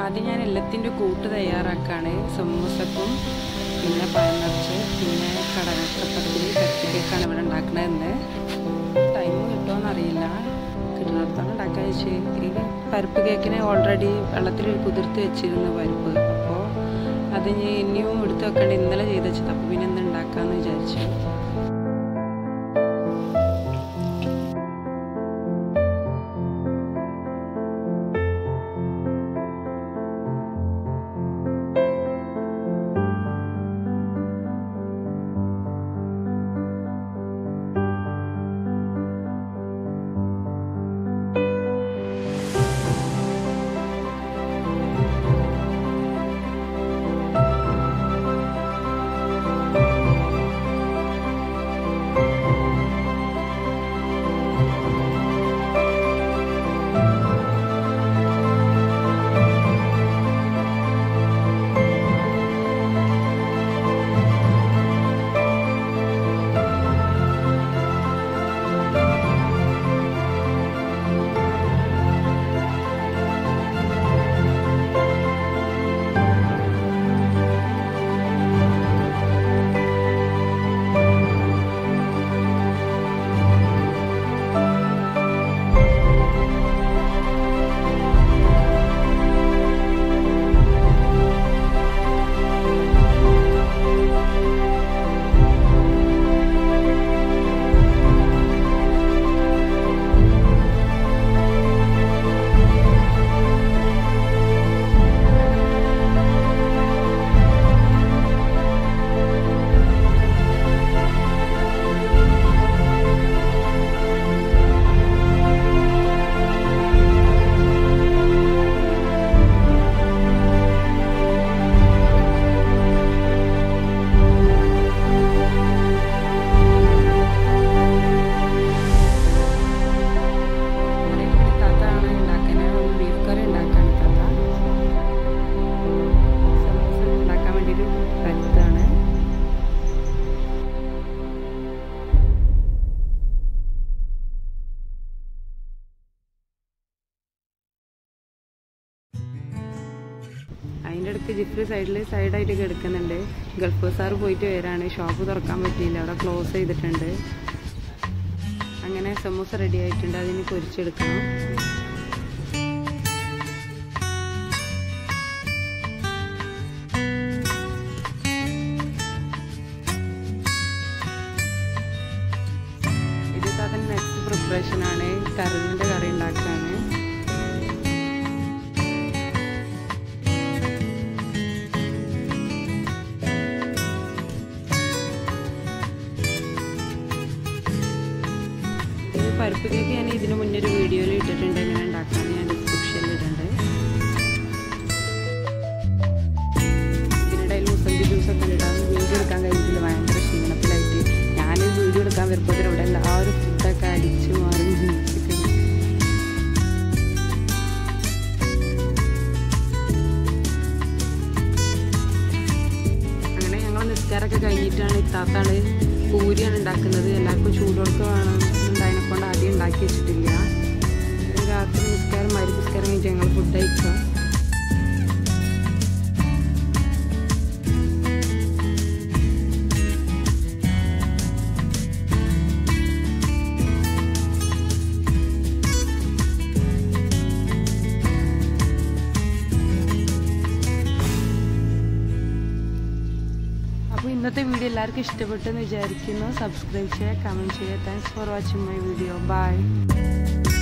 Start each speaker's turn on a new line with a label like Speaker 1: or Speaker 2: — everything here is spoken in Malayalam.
Speaker 1: ആദ്യം ഞാൻ എല്ലാത്തിൻ്റെ കൂട്ട് തയ്യാറാക്കാണ് സമൂസക്കും പിന്നെ പഴം നിറച്ച് പിന്നെ കടലക്കപ്പത്തിൽ കത്തിക്കേക്കാണ് ഇവിടെ ഉണ്ടാക്കണതെന്ന് ടൈം കിട്ടുമോയെന്നറിയില്ല കിട്ടുന്നിടത്താണ് ഉണ്ടാക്കാൻ വെച്ച് ഈ പരിപ്പ് കേക്കിന് ഓൾറെഡി വെള്ളത്തിൽ കുതിർത്ത് വെച്ചിരുന്നു പരിപ്പ് അപ്പോൾ അത് ഇനി ഇനിയും എടുത്ത് വെക്കേണ്ട ഇന്നലെ ചെയ്ത് വെച്ചത് അപ്പോൾ പിന്നെ എന്ത് ഉണ്ടാക്കാമെന്ന് വിചാരിച്ചു താത്താണ് ഉണ്ടാക്കുന്നത് ബീഫ് കറി ഉണ്ടാക്കാൻ താത്ത സമൂസ ഉണ്ടാക്കാൻ വേണ്ടിയിട്ട് പരുത്താണ് അതിൻ്റെ ഇടയ്ക്ക് ജിഫ്രി സൈഡിൽ സൈഡായിട്ട് കിടക്കുന്നുണ്ട് ഗൾഫ് സാർ പോയിട്ട് വരാണ് ഷോപ്പ് തുറക്കാൻ പറ്റിയില്ല അവിടെ ക്ലോസ് ചെയ്തിട്ടുണ്ട് അങ്ങനെ സമൂസ റെഡി ആയിട്ടുണ്ട് അതിന് പൊരിച്ചെടുക്കണം ഇത് അതിന് നെക്സ്റ്റ് പ്രിപ്പറേഷൻ ആണ് കറിവിൻ്റെ കറി ഉണ്ടാക്കാൻ ഈ പരിപ്പ് കേക്ക് ഞാൻ ഇതിന് മുന്നേ ഒരു വീഡിയോയിൽ ഇട്ടിട്ടുണ്ട് എങ്ങനെ ഉണ്ടാക്കാമെന്ന് ഞാൻ ഡിസ്ക്രിപ്ഷനിൽ ഇടുന്നുണ്ട് ഇതിനിടയിൽ മുസമ്പി ജ്യൂസൊക്കെ ഇടാൻ വീഡിയോ എടുക്കാൻ കഴിഞ്ഞിട്ടില്ല ഭയങ്കര ക്ഷീണത്തിലായിട്ട് ഞാൻ വീഡിയോ എടുക്കാൻ വരുമ്പോൾ ഇവിടെ എല്ലാവരും ഫുഡൊക്കെ അടിച്ചു മാറി ജീവിച്ചിട്ടുണ്ട് അങ്ങനെ ഞങ്ങൾ നിസ്കാരമൊക്കെ കഴിഞ്ഞിട്ടാണ് ഇത്താത്താണ് പൂരിയാണ് ഉണ്ടാക്കുന്നത് എല്ലാവർക്കും ചൂടോടൊക്കെ വേണം ഉണ്ടായതിനെ കൊണ്ട് ആദ്യം ഉണ്ടാക്കി വെച്ചിട്ടില്ല പിന്നെ രാത്രി നിസ്കാരം മരി നിസ്കാരം കഴിഞ്ഞിട്ട് ഞങ്ങൾ ഫുഡ് കഴിക്കുക അപ്പോൾ ഇന്നത്തെ വീഡിയോ എല്ലാവർക്കും ഇഷ്ടപ്പെട്ടെന്ന് വിചാരിക്കുന്നു സബ്സ്ക്രൈബ് ചെയ്യുക കമൻറ്റ് ചെയ്യുക thanks for watching my video by